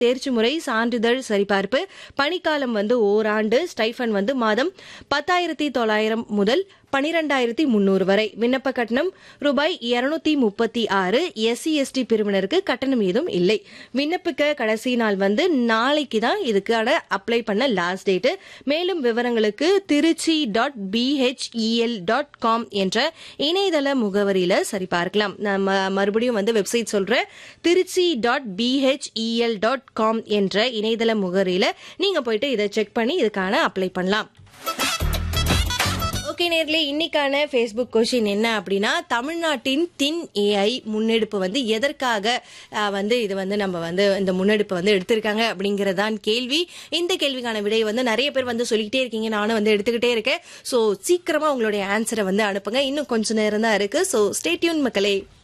தேர்ச்சி முறை சான்றிதழ் சரிபார்ப்பு பணிக்காலம் வந்து ஓராண்டு ஸ்டைஃபன் வந்து மாதம் பத்தாயிரத்தி தொள்ளாயிரம் முதல் பனிரெண்டாயிரத்தி முன்னூறு வரை விண்ணப்ப கட்டணம் ரூபாய் இருநூத்தி முப்பத்தி ஆறு எஸ்சி எஸ்டி பிரிவினருக்கு கட்டணம் ஏதும் இல்லை விண்ணப்பிக்க கடைசி நாள் வந்து நாளைக்கு தான் இதுக்கான அப்ளை பண்ண லாஸ்ட் டேட்டு மேலும் விவரங்களுக்கு Trichy dot BHEL dot com என்ற இணையதள முகவரியில சரிபார்க்கலாம் நம்ம மறுபடியும் வந்து வெப்சைட் சொல்றேன் Trichy dot BHEL dot com என்ற இணையதள முகவரியில நீங்க போயிட்டு இதை செக் பண்ணி இதுக்கான அப்ளை பண்ணலாம் ஓகே நேர்களே இன்னைக்கான ஃபேஸ்புக் கொஷின் என்ன அப்படின்னா தமிழ்நாட்டின் தின் ஏஐ முன்னெடுப்பு வந்து எதற்காக அஹ், வந்து இது வந்து நம்ம வந்து இந்த முன்னெடுப்பு வந்து எடுத்திருக்காங்க அப்படிங்கறதான் கேள்வி இந்த கேள்விக்கான விடையை வந்து நிறைய பேர் வந்து சொல்லிக்கிட்டே இருக்கீங்க நானும் வந்து எடுத்துக்கிட்டே இருக்கேன் ஸோ சீக்கிரமா உங்களுடைய ஆன்சரை வந்து அனுப்புங்க இன்னும் கொஞ்ச நேரம் தான் இருக்கு ஸோ ஸ்டேட்யூன் மக்களே